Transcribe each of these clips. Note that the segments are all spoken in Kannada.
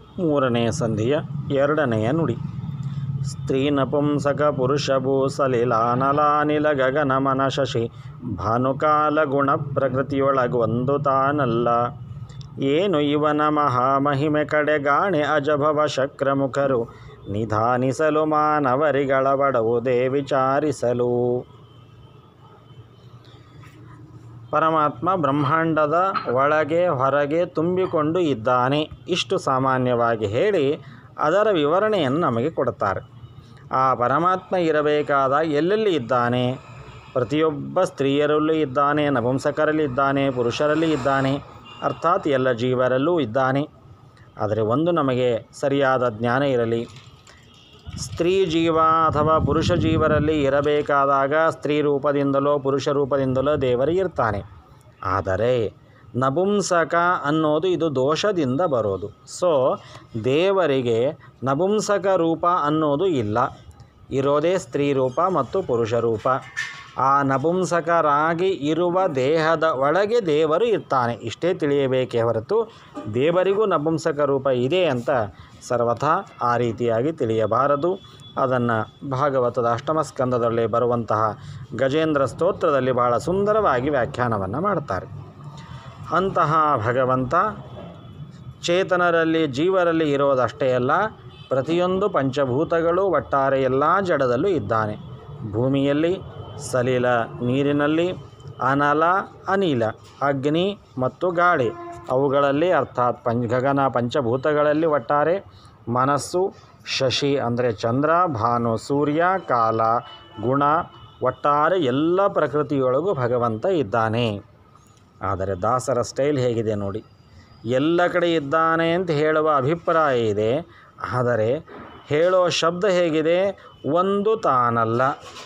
ಮೂರನೆಯ ಸಂಧಿಯ ಎರಡನೆಯ ನುಡಿ ಸ್ತ್ರೀ ನಪುಂಸಕ ಪುರುಷಭೂ ಸಲಿಲಾನಲಾನಿಲ ಗಗನ ಮನ ಶಶಿ ಭಾನುಕಾಲ ಗುಣ ಪ್ರಕೃತಿಯೊಳಗೊಂದು ತಾನಲ್ಲ ಏನು ಇವನ ಮಹಾಮಹಿಮೆ ಕಡೆಗಾಣೆ ಅಜಭವ ಶಕ್ರಮುಖರು ನಿಧಾನಿಸಲು ಮಾನವರಿಗಳ ಬಡವುದೇ ವಿಚಾರಿಸಲು ಪರಮಾತ್ಮ ಬ್ರಹ್ಮಾಂಡದ ಒಳಗೆ ಹೊರಗೆ ತುಂಬಿಕೊಂಡು ಇದ್ದಾನೆ ಇಷ್ಟು ಸಾಮಾನ್ಯವಾಗಿ ಹೇಳಿ ಅದರ ವಿವರಣೆಯನ್ನು ನಮಗೆ ಕೊಡುತ್ತಾರೆ ಆ ಪರಮಾತ್ಮ ಇರಬೇಕಾದ ಎಲ್ಲೆಲ್ಲಿ ಇದ್ದಾನೆ ಪ್ರತಿಯೊಬ್ಬ ಸ್ತ್ರೀಯರಲ್ಲೂ ಇದ್ದಾನೆ ನಪುಂಸಕರಲ್ಲಿ ಇದ್ದಾನೆ ಪುರುಷರಲ್ಲಿ ಇದ್ದಾನೆ ಅರ್ಥಾತ್ ಎಲ್ಲ ಜೀವರಲ್ಲೂ ಇದ್ದಾನೆ ಆದರೆ ಒಂದು ನಮಗೆ ಸರಿಯಾದ ಜ್ಞಾನ ಇರಲಿ ಸ್ತ್ರೀ ಜೀವ ಅಥವಾ ಪುರುಷ ಜೀವರಲ್ಲಿ ಇರಬೇಕಾದಾಗ ಸ್ತ್ರೀ ರೂಪದಿಂದಲೋ ಪುರುಷ ರೂಪದಿಂದಲೋ ದೇವರು ಇರ್ತಾನೆ ಆದರೆ ನಪುಂಸಕ ಅನ್ನೋದು ಇದು ದೋಷದಿಂದ ಬರೋದು ಸೊ ದೇವರಿಗೆ ನಪುಂಸಕ ರೂಪ ಅನ್ನೋದು ಇಲ್ಲ ಇರೋದೇ ಸ್ತ್ರೀ ರೂಪ ಮತ್ತು ಪುರುಷ ರೂಪ ಆ ನಪುಂಸಕರಾಗಿ ಇರುವ ದೇಹದ ಒಳಗೆ ದೇವರು ಇರ್ತಾನೆ ಇಷ್ಟೇ ತಿಳಿಯಬೇಕೇ ಹೊರತು ದೇವರಿಗೂ ನಪುಂಸಕ ರೂಪ ಇದೆ ಅಂತ ಸರ್ವಥಾ ಆ ರೀತಿಯಾಗಿ ತಿಳಿಯಬಾರದು ಅದನ್ನು ಭಾಗವತದ ಅಷ್ಟಮ ಸ್ಕಂದದಲ್ಲಿ ಬರುವಂತಹ ಗಜೇಂದ್ರ ಸ್ತೋತ್ರದಲ್ಲಿ ಬಹಳ ಸುಂದರವಾಗಿ ವ್ಯಾಖ್ಯಾನವನ್ನು ಮಾಡ್ತಾರೆ ಅಂತಹ ಭಗವಂತ ಚೇತನರಲ್ಲಿ ಜೀವರಲ್ಲಿ ಇರೋದಷ್ಟೇ ಅಲ್ಲ ಪ್ರತಿಯೊಂದು ಪಂಚಭೂತಗಳು ಒಟ್ಟಾರೆ ಎಲ್ಲ ಜಡದಲ್ಲೂ ಇದ್ದಾನೆ ಭೂಮಿಯಲ್ಲಿ ಸಲಿಲ ನೀರಿನಲ್ಲಿ ಅನಲ ಅನಿಲ ಅಗ್ನಿ ಮತ್ತು ಗಾಳಿ ಅವುಗಳಲ್ಲಿ ಅರ್ಥಾತ್ ಪಂಚ ಗಗನ ಪಂಚಭೂತಗಳಲ್ಲಿ ಒಟ್ಟಾರೆ ಮನಸ್ಸು ಶಶಿ ಅಂದರೆ ಚಂದ್ರ ಭಾನು ಸೂರ್ಯ ಕಾಲ ಗುಣ ಒಟ್ಟಾರೆ ಎಲ್ಲ ಪ್ರಕೃತಿಯೊಳಗೂ ಭಗವಂತ ಇದ್ದಾನೆ ಆದರೆ ದಾಸರ ಸ್ಟೈಲ್ ಹೇಗಿದೆ ನೋಡಿ ಎಲ್ಲ ಕಡೆ ಇದ್ದಾನೆ ಅಂತ ಹೇಳುವ ಅಭಿಪ್ರಾಯ ಇದೆ ಆದರೆ ಹೇಳೋ ಶಬ್ದ ಹೇಗಿದೆ ಒಂದು ತಾನಲ್ಲ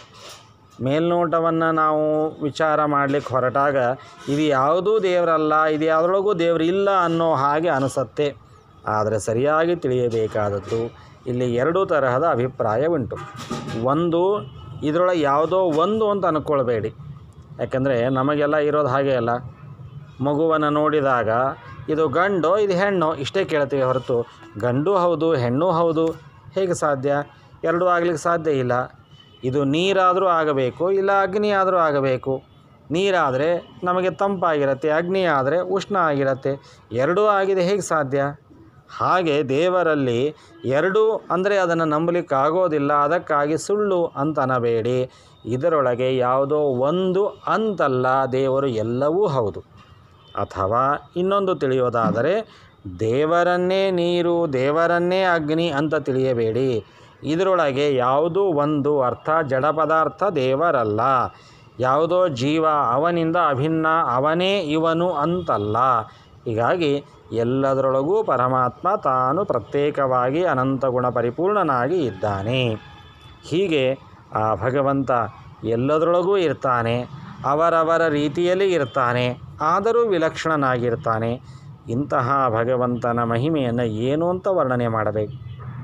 ಮೇಲ್ನೋಟವನ್ನು ನಾವು ವಿಚಾರ ಮಾಡಲಿಕ್ಕೆ ಹೊರಟಾಗ ಇದು ಯಾವುದೂ ದೇವರಲ್ಲ ಇದು ಯಾವುದ್ರೊಳಗೂ ದೇವರು ಇಲ್ಲ ಅನ್ನೋ ಹಾಗೆ ಅನಿಸತ್ತೆ ಆದರೆ ಸರಿಯಾಗಿ ತಿಳಿಯಬೇಕಾದದ್ದು ಇಲ್ಲಿ ಎರಡು ತರಹದ ಅಭಿಪ್ರಾಯ ಉಂಟು ಒಂದು ಇದರೊಳಗೆ ಯಾವುದೋ ಒಂದು ಅಂತ ಅಂದ್ಕೊಳ್ಬೇಡಿ ಯಾಕೆಂದರೆ ನಮಗೆಲ್ಲ ಇರೋದು ಹಾಗೆ ಅಲ್ಲ ಮಗುವನ್ನು ನೋಡಿದಾಗ ಇದು ಗಂಡು ಇದು ಹೆಣ್ಣು ಇಷ್ಟೇ ಕೇಳ್ತೀವಿ ಹೊರತು ಗಂಡು ಹೌದು ಹೆಣ್ಣು ಹೌದು ಹೇಗೆ ಸಾಧ್ಯ ಎರಡೂ ಆಗಲಿಕ್ಕೆ ಸಾಧ್ಯ ಇಲ್ಲ ಇದು ನೀರಾದರೂ ಆಗಬೇಕು ಇಲ್ಲ ಅಗ್ನಿ ಆದರೂ ಆಗಬೇಕು ನೀರಾದರೆ ನಮಗೆ ತಂಪಾಗಿರುತ್ತೆ ಅಗ್ನಿ ಆದರೆ ಉಷ್ಣ ಆಗಿರುತ್ತೆ ಎರಡೂ ಆಗಿದೆ ಹೇಗೆ ಸಾಧ್ಯ ಹಾಗೆ ದೇವರಲ್ಲಿ ಎರಡು ಅಂದರೆ ಅದನ್ನು ನಂಬಲಿಕ್ಕಾಗೋದಿಲ್ಲ ಅದಕ್ಕಾಗಿ ಸುಳ್ಳು ಅಂತ ಅನ್ನಬೇಡಿ ಇದರೊಳಗೆ ಯಾವುದೋ ಒಂದು ಅಂತಲ್ಲ ದೇವರು ಎಲ್ಲವೂ ಹೌದು ಅಥವಾ ಇನ್ನೊಂದು ತಿಳಿಯೋದಾದರೆ ದೇವರನ್ನೇ ನೀರು ದೇವರನ್ನೇ ಅಗ್ನಿ ಅಂತ ತಿಳಿಯಬೇಡಿ ಇದರೊಳಗೆ ಯಾವುದೋ ಒಂದು ಅರ್ಥ ಜಡ ಪದಾರ್ಥ ದೇವರಲ್ಲ ಯಾವುದೋ ಜೀವ ಅವನಿಂದ ಅಭಿನ್ನ ಅವನೇ ಇವನು ಅಂತಲ್ಲ ಹೀಗಾಗಿ ಎಲ್ಲದರೊಳಗೂ ಪರಮಾತ್ಮ ತಾನು ಪ್ರತ್ಯೇಕವಾಗಿ ಅನಂತ ಗುಣ ಪರಿಪೂರ್ಣನಾಗಿ ಇದ್ದಾನೆ ಹೀಗೆ ಆ ಭಗವಂತ ಎಲ್ಲದರೊಳಗೂ ಇರ್ತಾನೆ ಅವರವರ ರೀತಿಯಲ್ಲಿ ಇರ್ತಾನೆ ಆದರೂ ವಿಲಕ್ಷಣನಾಗಿರ್ತಾನೆ ಇಂತಹ ಭಗವಂತನ ಮಹಿಮೆಯನ್ನು ಏನು ಅಂತ ವರ್ಣನೆ ಮಾಡಬೇಕು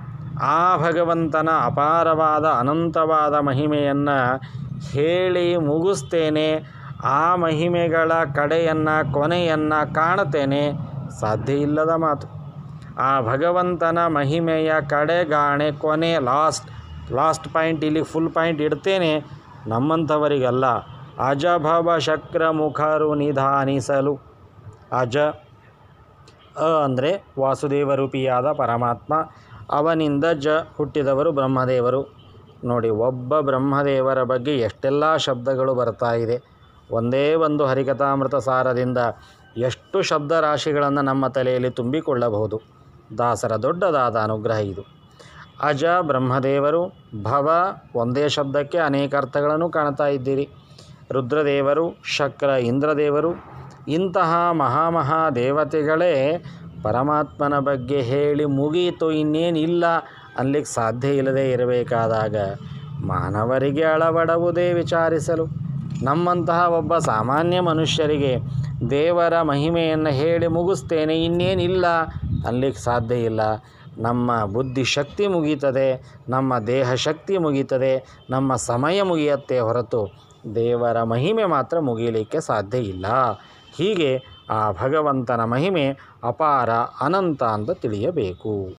ಆ ಭಗವಂತನ ಅಪಾರವಾದ ಅನಂತವಾದ ಮಹಿಮೆಯನ್ನು ಹೇಳಿ ಮುಗಿಸ್ತೇನೆ ಆ ಮಹಿಮೆಗಳ ಕಡೆಯನ್ನು ಕೊನೆಯನ್ನು ಕಾಣುತ್ತೇನೆ ಸಾಧ್ಯ ಇಲ್ಲದ ಮಾತು ಆ ಭಗವಂತನ ಮಹಿಮೆಯ ಕಡೆಗಾಣೆ ಕೊನೆ ಲಾಸ್ಟ್ ಲಾಸ್ಟ್ ಪಾಯಿಂಟ್ ಇಲ್ಲಿ ಫುಲ್ ಪಾಯಿಂಟ್ ಇಡ್ತೇನೆ ನಮ್ಮಂಥವರಿಗಲ್ಲ ಅಜಭವ ಶಕ್ರ ಮುಖರು ನಿಧಾನಿಸಲು ಅಜ ಅ ಅಂದರೆ ವಾಸುದೇವರೂಪಿಯಾದ ಪರಮಾತ್ಮ ಅವನಿಂದ ಜ ಹುಟ್ಟಿದವರು ಬ್ರಹ್ಮದೇವರು ನೋಡಿ ಒಬ್ಬ ಬ್ರಹ್ಮದೇವರ ಬಗ್ಗೆ ಎಷ್ಟೆಲ್ಲ ಶಬ್ದಗಳು ಬರ್ತಾ ಇದೆ ಒಂದೇ ಒಂದು ಹರಿಕಥಾಮೃತ ಸಾರದಿಂದ ಎಷ್ಟು ಶಬ್ದ ರಾಶಿಗಳನ್ನು ನಮ್ಮ ತಲೆಯಲ್ಲಿ ತುಂಬಿಕೊಳ್ಳಬಹುದು ದಾಸರ ದೊಡ್ಡದಾದ ಅನುಗ್ರಹ ಇದು ಅಜ ಬ್ರಹ್ಮದೇವರು ಭವ ಒಂದೇ ಶಬ್ದಕ್ಕೆ ಅನೇಕ ಅರ್ಥಗಳನ್ನು ಕಾಣ್ತಾ ಇದ್ದೀರಿ ರುದ್ರದೇವರು ಶಕ್ರ ಇಂದ್ರದೇವರು ಇಂತಹ ಮಹಾಮಹಾ ದೇವತೆಗಳೇ ಪರಮಾತ್ಮನ ಬಗ್ಗೆ ಹೇಳಿ ಮುಗಿಯಿತು ಇನ್ನೇನಿಲ್ಲ ಅನ್ಲಿಕ್ಕೆ ಸಾಧ್ಯ ಇಲ್ಲದೆ ಇರಬೇಕಾದಾಗ ಮಾನವರಿಗೆ ಅಳವಡುವುದೇ ವಿಚಾರಿಸಲು ನಮ್ಮಂತಹ ಒಬ್ಬ ಸಾಮಾನ್ಯ ಮನುಷ್ಯರಿಗೆ ದೇವರ ಮಹಿಮೆಯನ್ನು ಹೇಳಿ ಮುಗಿಸ್ತೇನೆ ಇನ್ನೇನಿಲ್ಲ ಅನ್ಲಿಕ್ಕೆ ಸಾಧ್ಯ ಇಲ್ಲ ನಮ್ಮ ಬುದ್ಧಿ ಶಕ್ತಿ ಮುಗೀತದೆ ನಮ್ಮ ದೇಹ ಶಕ್ತಿ ಮುಗೀತದೆ ನಮ್ಮ ಸಮಯ ಮುಗಿಯತ್ತೆ ಹೊರತು ದೇವರ ಮಹಿಮೆ ಮಾತ್ರ ಮುಗಿಯಲಿಕ್ಕೆ ಸಾಧ್ಯ ಇಲ್ಲ ಹೀಗೆ ಆ ಭಗವಂತನ ಮಹಿಮೆ ಅಪಾರ ಅನಂತ ಅಂತ ತಿಳಿಯಬೇಕು